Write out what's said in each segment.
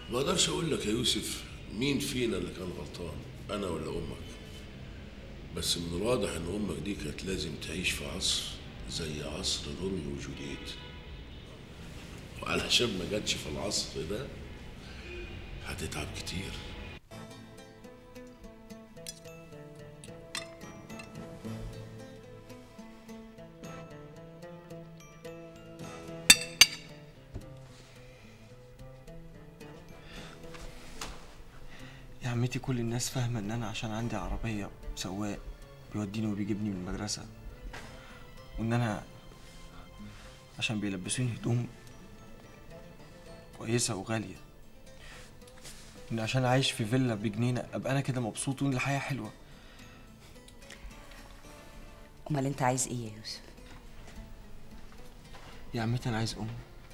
ما اقدرش اقول لك يا يوسف مين فينا اللي كان غلطان انا ولا امك بس من الواضح ان امك دي كانت لازم تعيش في عصر زي عصر روميو وجولييت وعلشان ما جاتش في العصر ده هتتعب كتير يا عمتي كل الناس فاهمة إن أنا عشان عندي عربية سواق بيوديني وبيجيبني من المدرسة وإن أنا عشان بيلبسوني هدوم كويسة وغالية إن عشان عايش في فيلا بجنينة أبقى أنا كده مبسوط وإن الحياة حلوة امال انت عايز ايه يا يوسف يا عمتي أنا عايز أم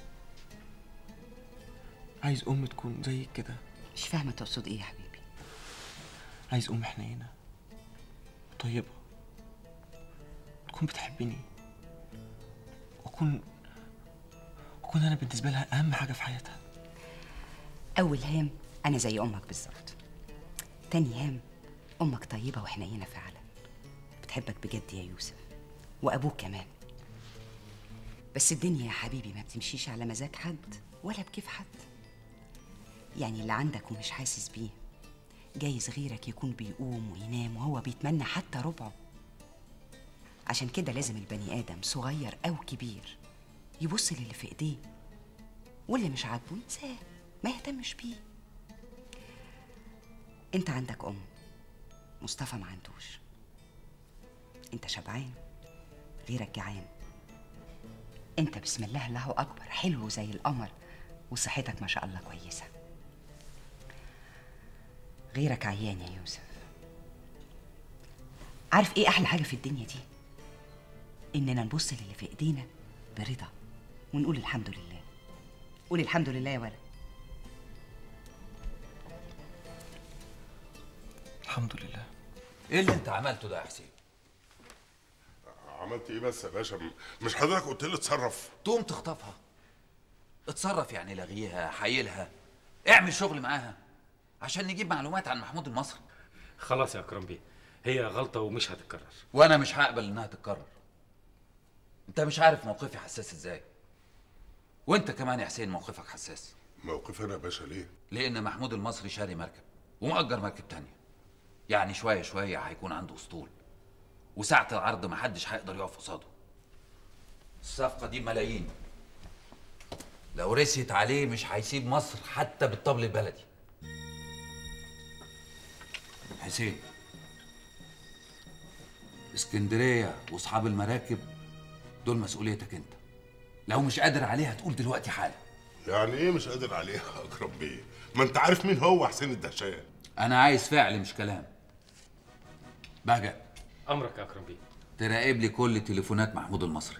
عايز أم تكون زيك كده مش فاهمه تقصد ايه يا حبيبي عايز أم حنينة طيبة تكون بتحبني وأكون وأكون أنا بالنسبة لها أهم حاجة في حياتها اول هام انا زي امك بالظبط تاني هام امك طيبه وحنينه فعلا بتحبك بجد يا يوسف وابوك كمان بس الدنيا يا حبيبي ما بتمشيش على مزاج حد ولا بكيف حد يعني اللي عندك ومش حاسس بيه جايز غيرك يكون بيقوم وينام وهو بيتمنى حتى ربعه عشان كده لازم البني آدم صغير أو كبير يبص للي في إيديه واللي مش عاجبه ينساه ما يهتمش بيه انت عندك ام مصطفى ما عندوش انت شبعان غيرك جعان انت بسم الله الله اكبر حلو زي القمر وصحتك ما شاء الله كويسه غيرك عيان يا يوسف عارف ايه احلى حاجه في الدنيا دي اننا نبص للي في ايدينا برضا ونقول الحمد لله قول الحمد لله يا ولد الحمد لله ايه اللي انت عملته ده يا حسين عملت ايه بس يا باشا م- مش حضرتك قلت لي اتصرف تقوم تخطفها اتصرف يعني لغيها حيلها اعمل شغل معاها عشان نجيب معلومات عن محمود المصري خلاص يا اكرم بيه هي غلطه ومش هتتكرر وانا مش هقبل انها تتكرر انت مش عارف موقفي حساس ازاي وانت كمان يا حسين موقفك حساس موقف انا يا باشا ليه لان محمود المصري شاري مركب ومؤجر مركب تانية يعني شويه شويه هيكون عنده اسطول وساعة العرض محدش هيقدر يقف قصاده الصفقة دي ملايين لو رسيت عليه مش هيسيب مصر حتى بالطبل البلدي حسين اسكندرية واصحاب المراكب دول مسؤوليتك انت لو مش قادر عليها تقول دلوقتي حالا يعني ايه مش قادر عليها يا اكرم بيه ما انت عارف مين هو حسين الدهشان انا عايز فعل مش كلام بهجة امرك يا اكرم بيه تراقب لي كل تليفونات محمود المصري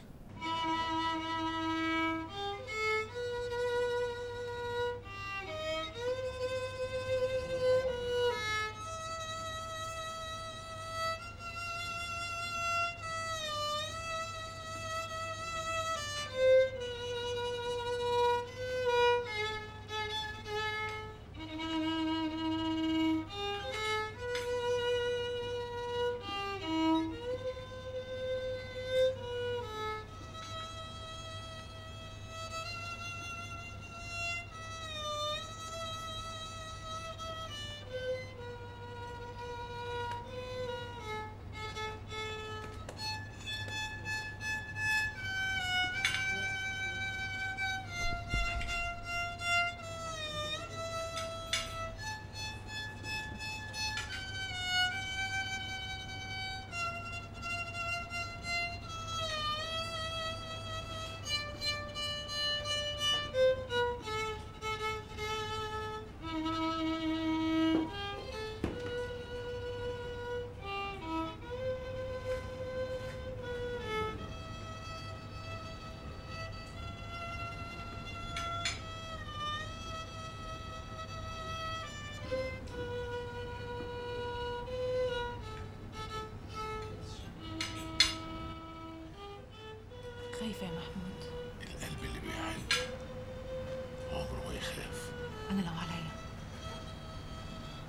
خايفة يا محمود القلب اللي بيحب عمره ما يخاف أنا لو عليا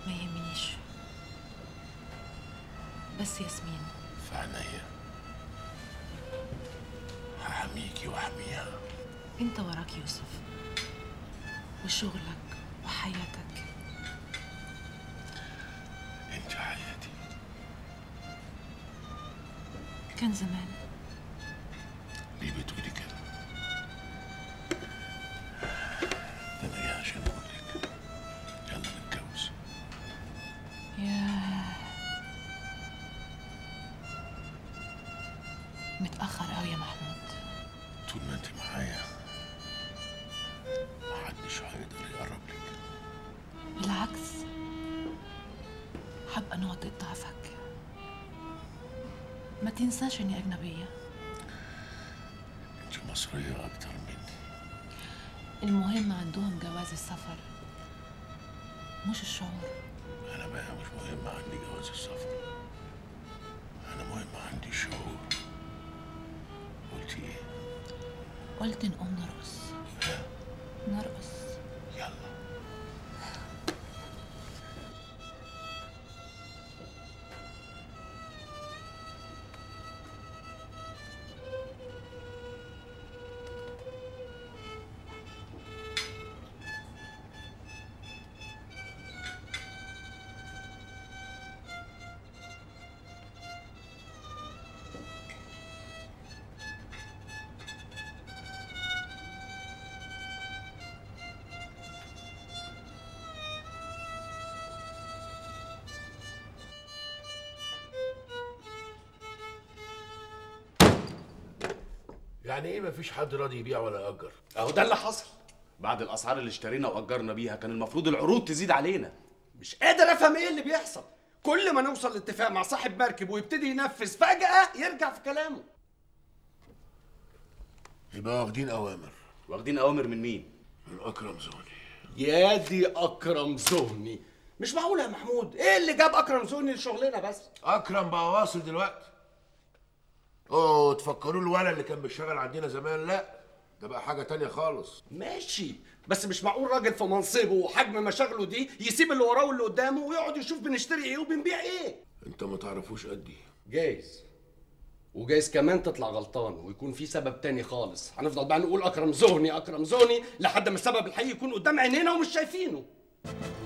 ما يهمنيش بس ياسمين في عينيا هحميكي واحميها انت وراك يوسف وشغلك وحياتك انت حياتي كان زمان ليه بتقولي كده ده انا جاي عشان اقول لك يلا نتجوز ياه متأخر أوي يا محمود طول ما انت معايا محدش هيقدر يقرب لك بالعكس حابة نقطة ضعفك ما تنساش إني أجنبية انت مصرية اكتر مني المهم عندهم جواز السفر مش الشعور انا بقى مش مهم عندي جواز السفر انا مهم عندي الشعور قلتي ايه قلت نقوم نرقص نرقص يلا يعني ايه مفيش حد راضي يبيع ولا يأجر اهو ده اللي حصل بعد الاسعار اللي اشترينا واجرنا بيها كان المفروض العروض تزيد علينا مش قادر افهم ايه اللي بيحصل كل ما نوصل لاتفاق مع صاحب مركب ويبتدي ينفذ فجأة يرجع في كلامه يبقى واخدين اوامر واخدين اوامر من مين من اكرم زوني يا دي اكرم زهني مش معقول يا محمود ايه اللي جاب اكرم زهني لشغلنا بس اكرم بقى واصل دلوقتي اوه تفكروا الولد اللي كان بيشتغل عندنا زمان لا ده بقى حاجه تانية خالص ماشي بس مش معقول راجل في منصبه وحجم مشاغله دي يسيب اللي وراه واللي قدامه ويقعد يشوف بنشتري ايه وبنبيع ايه انت ما تعرفوش قدي جايز وجايز كمان تطلع غلطان ويكون في سبب تاني خالص هنفضل بقى نقول اكرم زهني اكرم زهني لحد ما السبب الحقيقي يكون قدام عينينا ومش شايفينه